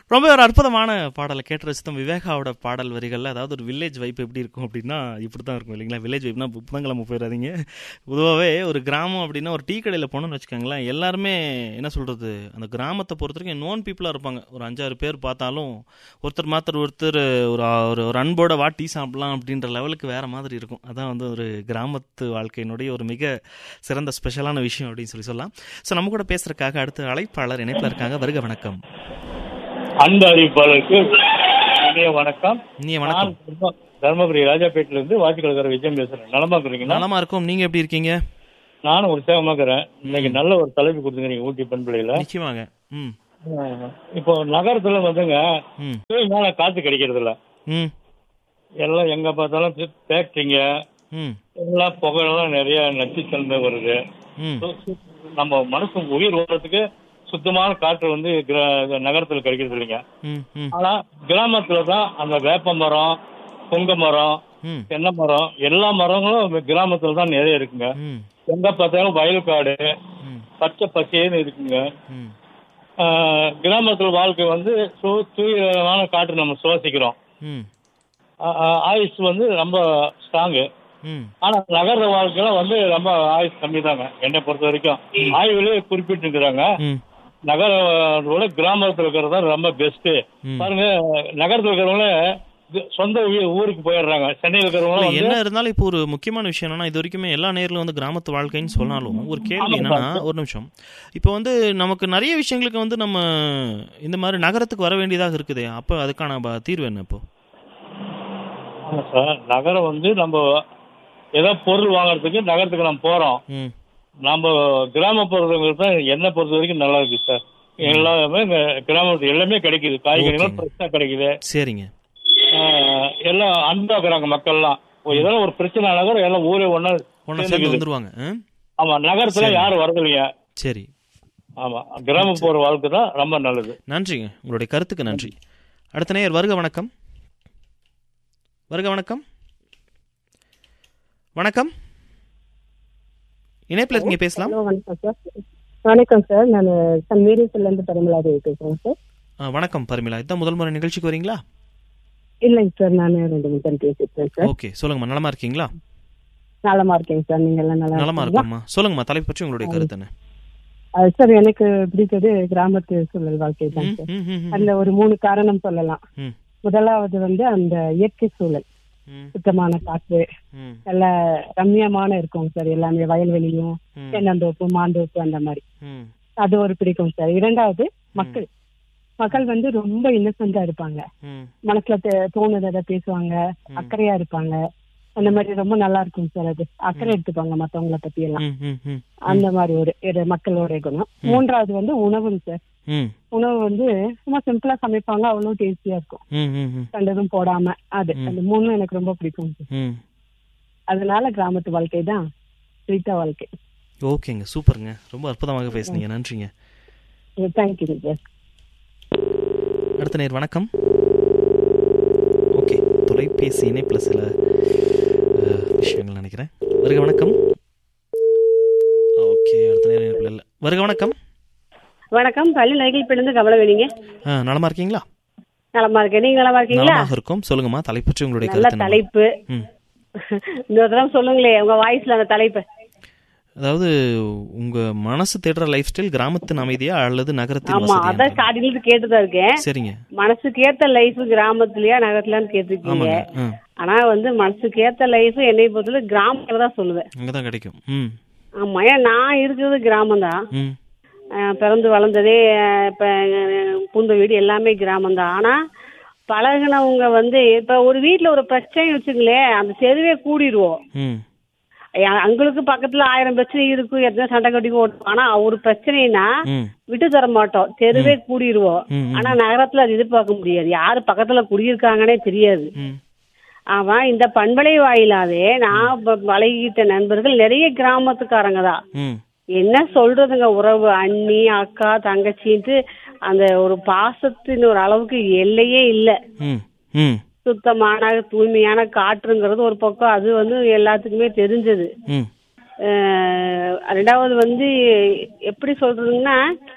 ரொம்ப ஒரு அற்புதமான பாடலை கேட்டு ரசித்தோம் விவேகாவோட பாடல் வரிகளில் அதாவது ஒரு வில்லேஜ் வைப் எப்படி இருக்கும் அப்படின்னா இப்படி தான் இருக்கும் இல்லைங்களா வில்லேஜ் வைப்னா புதன்கிழமை போயிடாதீங்க பொதுவாகவே ஒரு கிராமம் அப்படின்னா ஒரு டீ கடையில் போனோம்னு வச்சுக்கோங்களேன் எல்லாருமே என்ன சொல்கிறது அந்த கிராமத்தை பொறுத்த வரைக்கும் நோன் பீப்புளாக இருப்பாங்க ஒரு அஞ்சாறு பேர் பார்த்தாலும் ஒருத்தர் மாத்திர ஒருத்தர் ஒரு ஒரு ஒரு அன்போட வா டீ சாப்பிடலாம் அப்படின்ற லெவலுக்கு வேறு மாதிரி இருக்கும் அதான் வந்து ஒரு கிராமத்து வாழ்க்கையினுடைய ஒரு மிக சிறந்த ஸ்பெஷலான விஷயம் அப்படின்னு சொல்லி சொல்லலாம் ஸோ நம்ம கூட பேசுறதுக்காக அடுத்த அழைப்பாளர் இணைப்பில் இருக்காங்க வருக வணக்கம் அன்பு அறிவிப்பாளருக்கு இனிய வணக்கம் இனிய நான் வணக்கம் தர்ம- தர்மபுரி ராஜாபேட்டில இருந்து வாசிக்கலக்கார விஜயம் பேசுறேன் நலமா இருக்கிறீங்களா நலமா இருக்கும் நீங்க எப்படி இருக்கீங்க நானும் உற்சாகமா இருக்கிறேன் இன்னைக்கு நல்ல ஒரு தலைப்பு கொடுத்துருக்கீங்க ஊட்டி பண்புலையில நிச்சயமாங்க ம் இப்போ நகரத்துல வந்துங்க ம் தூய்மையான காத்து கிடைக்கிறது இல்ல ம் எல்லாம் எங்க பார்த்தாலும் ஃபேக்டரிங்க ம் எல்லாம் புகையெல்லாம் நிறைய நச்சுத்தன்மை வருது ம் சு- சு- நம்ம மனசு உயிர் ஓடுறதுக்கு சுத்தமான காற்று வந்து கிர- நகரத்துல கிடைக்கிறது இல்லைங்க ம் ம் ஆனா கிராமத்துல தான் அந்த வேப்ப மரம் புங்க மரம் ம் தென்னை மரம் எல்லா மரங்களும் கிராமத்துல தான் நிறைய இருக்குங்க ம் எங்க பார்த்தாலும் வயல்காடு ம் பச்சை பச்சைன்னு இருக்குங்க ம் ஆஹ் கிராமத்துல வாழ்க்கை வந்து சு- தூயமான காற்று நம்ம சுவாசிக்கிறோம் ம் ஆஹ் ஆஹ் ஆயுஸ் வந்து ரொம்ப ஸ்ட்ராங்கு ம் ஆனா நகர வாழ்க்கையில வந்து ரொம்ப ஆயுஸ் கம்மி தாங்க என்னை பொறுத்த வரைக்கும் ஆய்வுலேயே குறிப்பிட்டிருக்கிறாங்க ம் நகரோட கிராமத்துல இருக்கிறது தான் ரொம்ப பெஸ்ட் ம். பாருங்க நகரத்துல இருக்கிறவங்கள சொந்த ஊ- ஊருக்கு போயிடுறாங்க சென்னையில் இருக்கிறவங்க இல்ல, வந்து என்ன இருந்தாலும் இப்போ ஒரு முக்கியமான விஷயம் என்னன்னா இது வரைக்குமே எல்லா நேரிலும் வந்து கிராமத்து வாழ்க்கைன்னு சொன்னாலும் ஒரு கேள்வி ஆமாம் என்னன்னா ஒரு நிமிஷம் இப்போ வந்து நமக்கு நிறைய விஷயங்களுக்கு வந்து நம்ம இந்த மாதிரி நகரத்துக்கு வர வேண்டியதாக இருக்குதே அப்போ அதுக்கான ப- தீர்வு என்ன இப்போ ஆமா சார் நகரம் வந்து நம்ம ஏதோ பொருள் வாங்குறதுக்கு நகரத்துக்கு நம்ம போறோம் ம் நம்ம கிராமப்புறங்களுக்கு தான் என்னை பொறுத்த வரைக்கும் நல்லா இருக்கு சார் எல்லாமே இங்க கிராமத்துல எல்லாமே கிடைக்குது காய்கறிகளும் ஓகேங்க. ஃப்ரெஷ்ஷாக கிடைக்குது சரிங்க ஆஹ் எல்லாம் அன்பாக்குறாங்க மக்கள்லாம் ஒரு ஏதோ ஒரு பிரச்சனை நகரம் எல்லாம் ஊரே ஒண்ணா ஒன்றா சேர்ந்து சேர்ந்துக்குது. வந்துருவாங்க ஆ? ஆமா நகரத்துல சரி. யாரும் வரதில்லைங்க சரி ஆமா கிராமப்புற வாழ்க்கை தான் ரொம்ப நல்லது நன்றிங்க உங்களுடைய கருத்துக்கு நன்றி அடுத்த நேயர் வருக வணக்கம் வருக வணக்கம் வணக்கம் இணைப்பில் இருக்கீங்க பேசலாம் ஹலோ வணக்கம் சார் வணக்கம் சார் நான் சன் மேரிஸ்ல இருந்து பரமலாதேவி பேசுறேன் சார் ஆ, வணக்கம் பர்மிளா இதான் முதல் முறை நிகழ்ச்சிக்கு வரீங்களா இல்லைங்க சார் நான் ரெண்டு மூணு டைம் பேசிட்டேன் சார் ஓகே சொல்லுங்கம்மா நலமா இருக்கீங்களா நலமா இருக்கேங்க சார் நீங்க எல்லாம் நல்லா நலமா இருக்கீங்களா? இருக்கோம்மா சொல்லுங்கம்மா தலைப்பு பற்றி உங்களுடைய கருத்து என்ன அது சார் எனக்கு பிடித்தது கிராமத்து சூழல் வாழ்க்கை தான் ம், சார் ம், ம், ம், அதுல ஒரு மூணு காரணம் சொல்லலாம் ம், முதலாவது வந்து அந்த இயற்கை சூழல் ம், சுத்தமான காற்று ம், நல்ல ரம்மியமான இருக்கும் சார் எல்லாமே வயல்வெளியும் ம், தென்னந்தோப்பு மாந்தோப்பு அந்த மாதிரி ம், அது ஒரு பிடிக்கும் சார் இரண்டாவது மக்கள் மக்கள் வந்து ரொம்ப இன்னசென்டா இருப்பாங்க ம், மனசுல தே- தோணுறத பேசுவாங்க அக்கறையா இருப்பாங்க அந்த மாதிரி ரொம்ப நல்லா இருக்கும் சார் அது அக்கறை எடுத்துப்பாங்க மத்தவங்கள பத்தி எல்லாம் ம், ம், ம், அந்த மாதிரி ஒரு ஒரு மக்களோட குணம் மூன்றாவது வந்து உணவுங்க சார் ம், உணவு வந்து சும்மா சிம்பிளா சமைப்பாங்க அவ்வளவு டேஸ்டியா இருக்கும் ம், ம், ம், கண்டதும் போடாம அது அந்த மூணும் எனக்கு ரொம்ப பிடிக்கும் சார் ம். அதனால கிராமத்து வாழ்க்கை தான் பிடித்த வாழ்க்கை ஓகேங்க சூப்பருங்க ரொம்ப அற்புதமாக பேசுனீங்க நன்றிங்க தேங்க்யூ சார் அடுத்த நேர் வணக்கம் ஓகே தொலைபேசி இணைப்பில் சில அஹ், விஷயங்கள் நினைக்கிறேன் வருக வணக்கம் ஓகே அடுத்த நேர் இணைப்பில் இல்லை வருக வணக்கம் வணக்கம் பள்ளி நகைப்பிலிருந்து கமலவேணிங்க ஆ நலமா இருக்கீங்களா நலமா இருக்கேன் நீங்க நலமா இருக்கீங்களா நலமாக இருக்கும் சொல்லுங்கம்மா தலைப்பு பற்றி உங்களுடைய நல்ல கருத்து என்ன? தலைப்பு ம் இன்னொரு தடவை சொல்லுங்களே உங்க வாய்ஸ்ல அந்த தலைப்பு அதாவது உங்க மனசு தேடுற லைஃப் ஸ்டைல் கிராமத்தின் அமைதியா அல்லது நகரத்தின் ஆமா அதான் வசதியா ஸ்டார்டிங்ல இருந்து கேட்டுதான் இருக்கேன் சரிங்க மனசுக்கு ஏத்த லைஃப் கிராமத்துலயா நகரத்துலயான்னு கேட்டிருக்கீங்க ஆமாங்க ஆ ஆனா வந்து மனசுக்கு ஏத்த லைஃப் என்னை பொறுத்தவரை கிராமத்துல தான் சொல்லுவேன் அங்கதான் கிடைக்கும் ம் ஆமா ஏன் நான் இருக்கிறது கிராமம் தான் ம் பிறந்து வளர்ந்ததே அஹ், இப்ப அஹ், பூந்த வீடு எல்லாமே கிராமம் தான் ஆனா பழகுனவங்க வந்து இப்ப ஒரு வீட்ல ஒரு பிரச்சனை வச்சுங்களேன் அந்த தெருவே கூடிடுவோம் ம் அ- அங்களுக்கு பக்கத்துல ஆயிரம் பிரச்சனை இருக்கும் எத்தனை சண்டை கட்டிக்கு ஓட்டும் ஆனா ஒரு பிரச்சனைனா ம் விட்டு தர மாட்டோம் தெருவே கூடிடுவோம் ம், ஆனா நகரத்துல அது எதிர்பார்க்க முடியாது யாரு பக்கத்துல குடியிருக்காங்கன்னே தெரியாது ம் ஆமா இந்த பண்பலை வாயிலாவே நான் ப- பழகிட்ட நண்பர்கள் நிறைய கிராமத்துக்காரங்க தான் ம் என்ன சொல்றதுங்க உறவு அண்ணி அக்கா தங்கச்சின்ட்டு அந்த ஒரு பாசத்தின் ஒரு அளவுக்கு எல்லையே இல்ல ம் ம் சுத்தமான தூய்மையான காற்றுங்கிறது ஒரு பக்கம் அது வந்து எல்லாத்துக்குமே தெரிஞ்சது ம் அஹ் ரெண்டாவது வந்து எப்படி சொல்றதுன்னா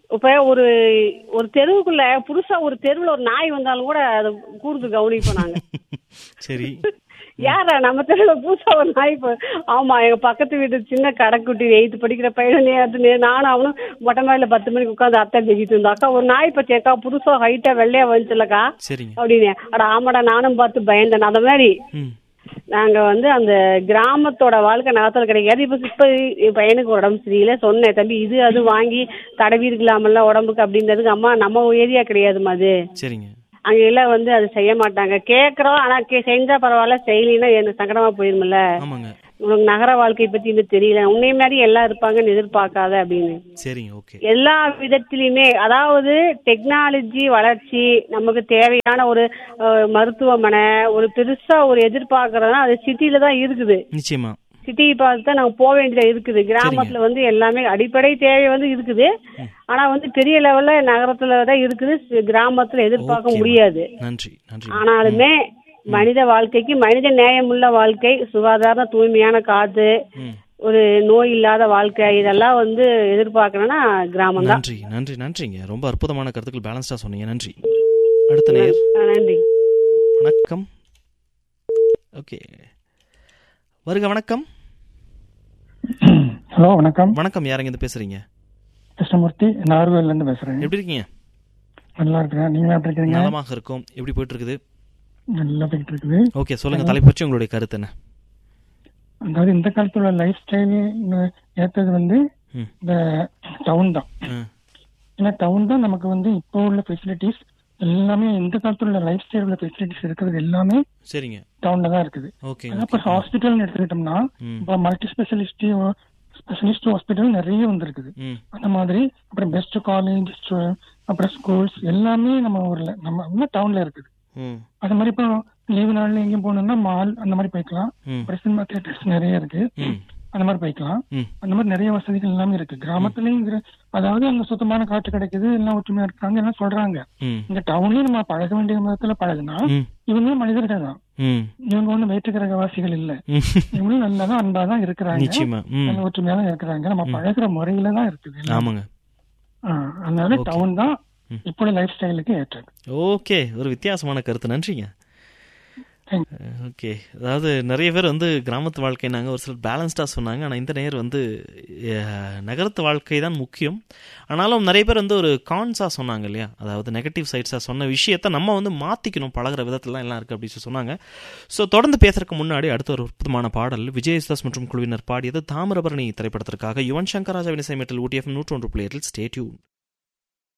இப்ப ஒரு ஒரு தெருவுக்குள்ள புதுசா ஒரு தெருவுல ஒரு நாய் வந்தாலும் கூட அதை கூர்ந்து கவனிப்போம் நாங்க சரி யாரா நம்ம தெருவுல புதுசா ஒரு நாய் போ- ஆமா எங்க பக்கத்து வீட்டு சின்ன கடைக்குட்டி எயித்து படிக்கிற பையன் நேரத்து நே- நானும் அவனும் மொட்டை மாடியில பத்து மணிக்கு உட்காந்து அத்தை பேசிட்டு இருந்தோம் அக்கா ஒரு நாய் பச்சைக்கா புதுசா ஹைட்டா வெள்ளையா வந்துச்சுல்லக்கா சரிங்க அப்படின்னு அட ஆமாடா நானும் பார்த்து பயந்தேன் அந்த மாதிரி ம் நாங்க வந்து அந்த கிராமத்தோட வாழ்க்கை நகரத்துல கிடைக்காது இப்ப இப்ப என் பையனுக்கு உடம்பு சரியில்லை சொன்னேன் தம்பி இது அது வாங்கி தடவி இருக்கலாமல்ல உடம்புக்கு அப்படின்றதுக்கு அம்மா நம்ம ஏரியா கிடையாதுமா அது சரிங்க அங்க எல்லாம் வந்து அது செய்ய மாட்டாங்க கேக்குறோம் ஆனா கே- செஞ்சா பரவாயில்ல செய்யலைன்னா எனக்கு சங்கடமா போயிருமில்ல ஆமாங்க உனக்கு நகர வாழ்க்கை பத்தி இன்னும் தெரியல உன்னை மாதிரி எல்லாம் இருப்பாங்கன்னு எதிர்பார்க்காத அப்படின்னு சரிங்க ஓகே எல்லா விதத்திலுமே அதாவது டெக்னாலஜி வளர்ச்சி நமக்கு தேவையான ஒரு அஹ், மருத்துவமனை ஒரு பெருசா ஒரு எதிர்பார்க்கறதுனா அது சிட்டில தான் இருக்குது நிச்சயமா சிட்டி பார்த்து தான் நாங்க போக வேண்டியதா இருக்குது கிராமத்துல வந்து எல்லாமே அடிப்படை தேவை வந்து இருக்குது ஆனா வந்து பெரிய லெவல்ல நகரத்துல தான் இருக்குது சி- கிராமத்துல எதிர்பார்க்க ஓகேம்மா. முடியாது நன்றி நன்றி ஆனாலுமே மனித வாழ்க்கைக்கு மனித நேயமுள்ள வாழ்க்கை சுகாதார தூய்மையான காத்து ம் ஒரு நோய் இல்லாத வாழ்க்கை இதெல்லாம் வந்து எதிர்பார்க்கணும்னா கிராமம் தான் நன்றி நன்றி நன்றிங்க ரொம்ப அற்புதமான கருத்துக்கள் பேலன்ஸ்டா சொன்னீங்க நன்றி அடுத்த நேயர் நன்றி வணக்கம் ஓகே வருக வணக்கம் ஹலோ வணக்கம் வணக்கம் யாருங்க இருந்து பேசுறீங்க கிருஷ்ணமூர்த்தி நார்வேல்ல இருந்து பேசுறேன் எப்படி இருக்கீங்க நல்லா இருக்கிறேன் நீங்க எப்படி இருக்கீங்க நலமாக இருக்கும் எப்படி போயிட்டு இருக்குது நல்லா போயிட்டு இருக்குது ஓகே சொல்லுங்க தலைப்பு பற்றி உங்களுடைய கருத்து என்ன அதாவது இந்த காலத்துல லைஃப் ஸ்டைல் ஏத்தது வந்து ம். இந்த டவுன் தான் ம், ஏன்னா டவுன் தான் நமக்கு வந்து இப்போ உள்ள ஃபெசிலிட்டிஸ் எல்லாமே இந்த காலத்துல உள்ள லைஃப் ஸ்டைல் உள்ள ஃபெசிலிட்டிஸ் இருக்கிறது எல்லாமே சரிங்க டவுன்ல தான் இருக்குது ஓகே அதான் இப்போ ஹாஸ்பிட்டல்னு எடுத்துக்கிட்டோம்னா ம். இப்போ மல்டி ஸ்பெஷலிஸ்ட் ஸ்பெஷலிஸ்ட் ஹாஸ்பிட்டல் நிறைய வந்திருக்குது ம் அந்த மாதிரி அப்புறம் பெஸ்ட் காலேஜ் அப்புறம் ஸ்கூல்ஸ் எல்லாமே நம்ம ஊர்ல நம்ம டவுன்ல இருக்குது ம் அது மாதிரி இப்போ லீவு நாள்ல எங்கேயும் போகணும்னா மால் அந்த மாதிரி போய்க்கலாம் ம் அப்புறம் சினிமா தியேட்டர்ஸ் நிறைய இருக்கு ம் அந்த மாதிரி போய்க்கலாம் ம் அந்த மாதிரி நிறைய வசதிகள் எல்லாமே இருக்கு கிராமத்துலயும் இரு- அதாவது அங்க சுத்தமான காற்று கிடைக்குது எல்லாம் ஒற்றுமையா இருக்காங்க எல்லாம் சொல்றாங்க ம் இந்த டவுன்லயும் நம்ம பழக வேண்டிய விதத்துல பழகுனா ம் இவங்களும் மனிதர்கள் தான் ம் இவங்க ஒண்ணும் வேற்றுக்கிரகவாசிகள் இல்ல ம் இவங்களும் நல்லா தான் அன்பா தான் இருக்கிறாங்க நிச்சயமா ம் நல்ல ஒற்றுமையா தான் இருக்கிறாங்க நம்ம பழகுற முறையில தான் இருக்குது எல்லாம். ஆமாங்க ஆ, அதனால Okay. டவுன் தான் ம். இப்போ லைஃப் ஸ்டைலுக்கு ஏற்றது ஓகே ஒரு வித்தியாசமான கருத்து நன்றிங்க Thank ஓகே அதாவது நிறைய பேர் வந்து கிராமத்து வாழ்க்கை நாங்கள் ஒரு சிலர் பேலன்ஸ்டாக சொன்னாங்க ஆனால் இந்த நேர் வந்து அஹ், நகரத்து வாழ்க்கை தான் முக்கியம் ஆனாலும் நிறைய பேர் வந்து ஒரு கான்ஸாக சொன்னாங்க இல்லையா அதாவது நெகட்டிவ் சைட்ஸாக சொன்ன விஷயத்த நம்ம வந்து மாற்றிக்கணும் பழகுற விதத்துலலாம் எல்லாம் இருக்குது அப்படின்னு சொல்லி சொன்னாங்க ஸோ தொடர்ந்து பேசுறதுக்கு முன்னாடி அடுத்த ஒரு அற்புதமான பாடல் விஜயதாஸ் மற்றும் குழுவினர் பாடியது தாமிரபரணி திரைப்படத்திற்காக யுவன் சங்கர் ராஜா இசைமேட்டில் ஊட்டிஎஃப் நூற்றொன்று பிளேயரில் ஸ்டேட்யூன்